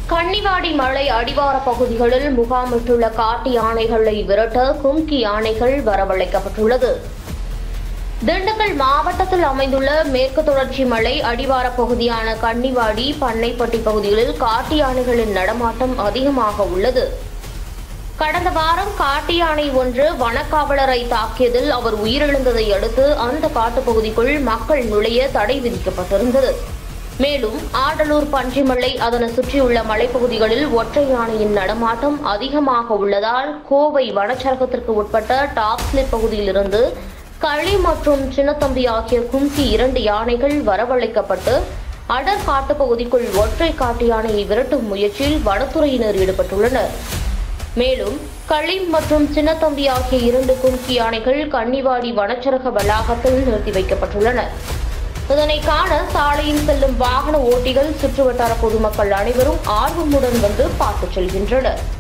கன்னிவாடி மலை அடிவார பகுதிகளில் முகாமிட்டுள்ள காட்டு யானைகளை விரட்ட கும்கி யானைகள் வரவழைக்கப்பட்டுள்ளது திண்டுக்கல் மாவட்டத்தில் அமைந்துள்ள மேற்கு தொடர்ச்சி மலை அடிவார பகுதியான கன்னிவாடி பண்ணைப்பட்டி பகுதிகளில் காட்டு யானைகளின் நடமாட்டம் அதிகமாக உள்ளது கடந்த வாரம் காட்டு யானை ஒன்று வனக்காவலரை தாக்கியதில் அவர் உயிரிழந்ததை அடுத்து அந்த காட்டுப்பகுதிக்குள் மக்கள் நுழைய தடை விதிக்கப்பட்டிருந்தது மேலும் ஆடலூர் பன்றிமலை அதனை சுற்றியுள்ள மலைப்பகுதிகளில் ஒற்றை யானையின் நடமாட்டம் அதிகமாக உள்ளதால் கோவை வனச்சரகத்திற்கு உட்பட்ட டாப்ஸ்லிப் பகுதியிலிருந்து களி மற்றும் சின்னத்தம்பி ஆகிய கும்கி இரண்டு யானைகள் வரவழைக்கப்பட்டு அடர் காட்டுப் பகுதிக்குள் ஒற்றை காட்டு யானையை விரட்டும் முயற்சியில் வனத்துறையினர் ஈடுபட்டுள்ளனர் மேலும் களீம் மற்றும் சின்னத்தம்பி ஆகிய இரண்டு கும்கி யானைகள் கன்னிவாடி வனச்சரக வளாகத்தில் நிறுத்தி வைக்கப்பட்டுள்ளன இதனை காண சாலையில் செல்லும் வாகன ஓட்டிகள் சுற்றுவட்டார பொதுமக்கள் அனைவரும் ஆர்வமுடன் வந்து பார்த்துச் செல்கின்றனர்